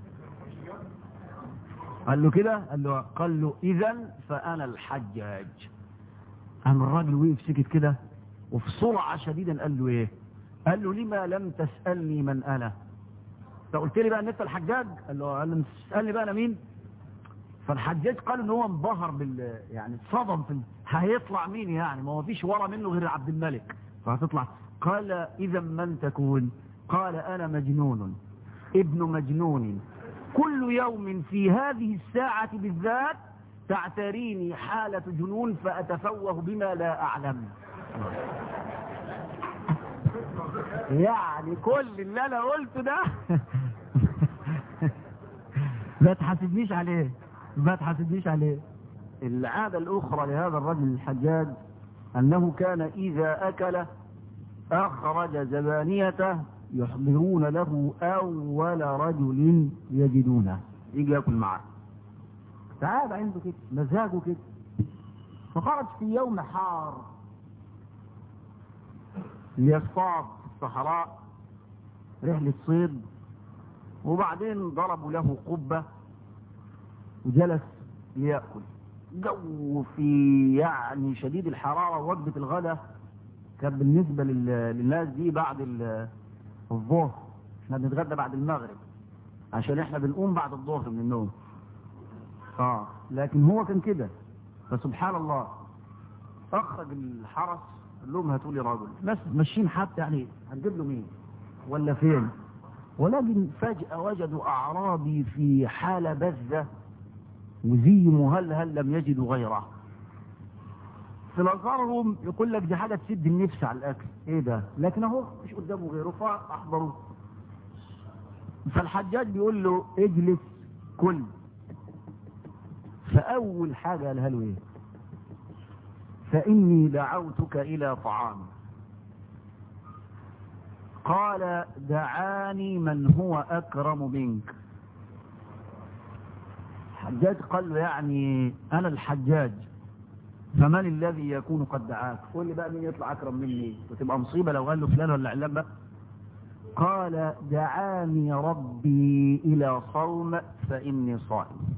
Speaker 1: قال له كده قال له قال له اذا فانا الحجاج قام الراجل وقف سكت كده وفي سرعه شديدا قال له ايه قال له لما لم تسالني من انا فقلت لي بقى ان انت الحجاج قال له قال له تسالني بقى انا مين فالحجاج قال ان هو انبهر بال يعني اتصدم في ال... هيطلع مين يعني ما هو فيش ورا منه غير عبد الملك فهتطلع قال اذا من تكون قال انا مجنون ابن مجنون كل يوم في هذه الساعة بالذات تعتريني حالة جنون فأتفوه بما لا أعلم يعني كل اللي أنا قلته ده ما تحاسبنيش عليه ما تحاسبنيش عليه العادة الأخرى لهذا الرجل الحجاج أنه كان إذا أكل أخرج زبانيته يحضرون له أول رجل يجدونه يجي يأكل معه تعال عنده كده مزاجه كده فخرج في يوم حار ليصطاد في الصحراء رحلة صيد وبعدين ضربوا له قبة وجلس ليأكل جو في يعني شديد الحرارة وجبة الغداء كان بالنسبة للناس دي بعد الظهر احنا بنتغدى بعد المغرب عشان احنا بنقوم بعد الظهر من النوم اه لكن هو كان كده فسبحان الله اخرج الحرس قال لهم هاتوا لي رجل ناس ماشيين حتى يعني هنجيب له مين ولا فين ولكن فجأة وجدوا أعرابي في حالة بذة وزي مهلهل لم يجدوا غيره في الأغارهم يقول لك دي حاجة تسد النفس على الأكل إيه ده لكن أهو مش قدامه غيره فأحضروا فالحجاج بيقول له اجلس كل فأول حاجة قالها له إيه فإني دعوتك إلى طعام قال دعاني من هو أكرم منك الحجاج قال له يعني أنا الحجاج فمن الذي يكون قد دعاك قول لي بقى مين يطلع أكرم مني وتبقى مصيبة لو قال له فلان ولا علان بقى قال دعاني ربي إلى صوم فإني صائم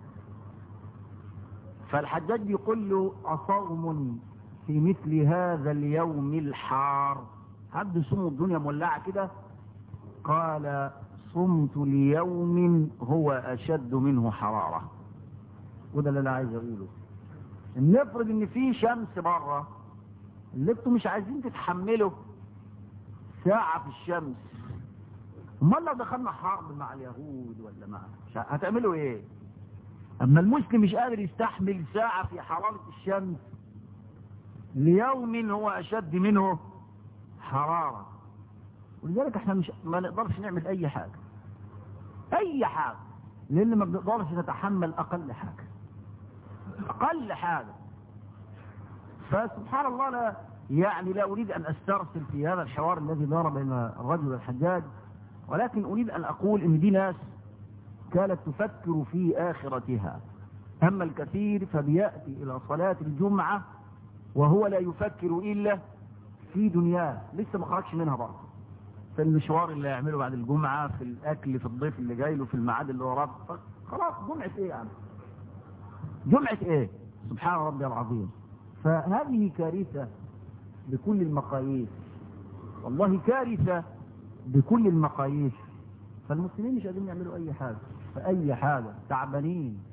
Speaker 1: فالحجاج بيقول له أصوم في مثل هذا اليوم الحار حد صوم الدنيا مولعة كده قال صمت ليوم هو أشد منه حرارة وده اللي أنا عايز أقوله نفرض إن في شمس بره اللي انتوا مش عايزين تتحملوا ساعة في الشمس امال لو دخلنا حرب مع اليهود ولا مع هتعملوا ايه اما المسلم مش قادر يستحمل ساعة في حرارة الشمس ليوم هو أشد منه حرارة ولذلك احنا مش ما نقدرش نعمل أي حاجة أي حاجة لأن ما بنقدرش نتحمل أقل حاجة أقل حاجة فسبحان الله لا يعني لا أريد أن أسترسل في هذا الحوار الذي دار بين الرجل والحجاج ولكن أريد أن أقول إن دي ناس كانت تفكر في آخرتها أما الكثير فبيأتي إلى صلاة الجمعة وهو لا يفكر إلا في دنياه لسه ما خرجش منها برضه في المشوار اللي هيعمله بعد الجمعة في الأكل في الضيف اللي جاي له في الميعاد اللي وراه خلاص جمعة إيه يعني جمعة إيه سبحان ربي العظيم فهذه كارثة بكل المقاييس والله كارثة بكل المقاييس فالمسلمين مش قادرين يعملوا أي حاجة فأي حاجة تعبانين